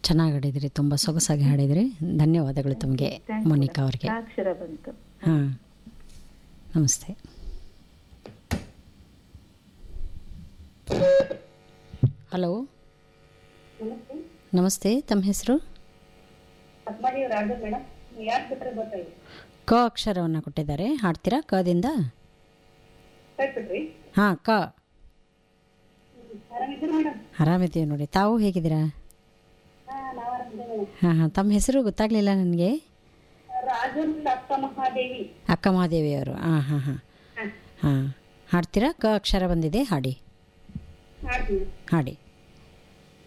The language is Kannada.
ಚೆನ್ನಾಗಿ ಹಾಡಿದ್ರಿ ತುಂಬ ಸೊಗಸಾಗಿ ಹಾಡಿದ್ರಿ ಧನ್ಯವಾದಗಳು ತಮಗೆ Thank you, ಮೋನಿಕಾ madam. ಅವ್ರಿಗೆ ಅಕ್ಷರ ಬಂತು ಹಾಂ ನಮಸ್ತೆ ಹಲೋ ನಮಸ್ತೆ ತಮ್ಮ ಹೆಸರು ಪದ್ಮಾಡಿಯವ್ರು ಆರ್ಡರ್ ಮೇಡಮ್ ಯಾರು ಬಿಟ್ರೆ ಗೊತ್ತಾಗಿ ಕ ಅಕ್ಷರವನ್ನು ಕೊಟ್ಟಿದ್ದಾರೆ ಹಾಡ್ತೀರಾ ಕದಿಂದ ಕಳ್ಬಿಟ್ರಿ ಹಾಂ ಕ ಆರಾಮಿದ್ದೀರಿ ಮೇಡಮ್ ಆರಾಮಿದ್ದೀವಿ ನೋಡಿ ತಾವು ಹೇಗಿದ್ದೀರಾ ಹಾ ನಾವು ಆರಾಮಿದ್ದೀವಿ ಮೇಡಮ್ ಹಾಂ ಹಾಂ ತಮ್ಮ ಹೆಸರು ಗೊತ್ತಾಗಲಿಲ್ಲ ನನಗೆ ರಾಜನ್ ಅಕ್ಕ ಮಹಾದೇವಿ ಅಕ್ಕ ಮಹಾದೇವಿಯವರು ಹಾಂ ಹಾಂ ಹಾಂ ಹಾ ಹಾಂ ಹಾಡ್ತೀರಾ ಕ ಅಕ್ಷರ ಬಂದಿದೆ ಹಾಡಿ ಮಾಡ್ತೀನಿ ಹಾಡಿ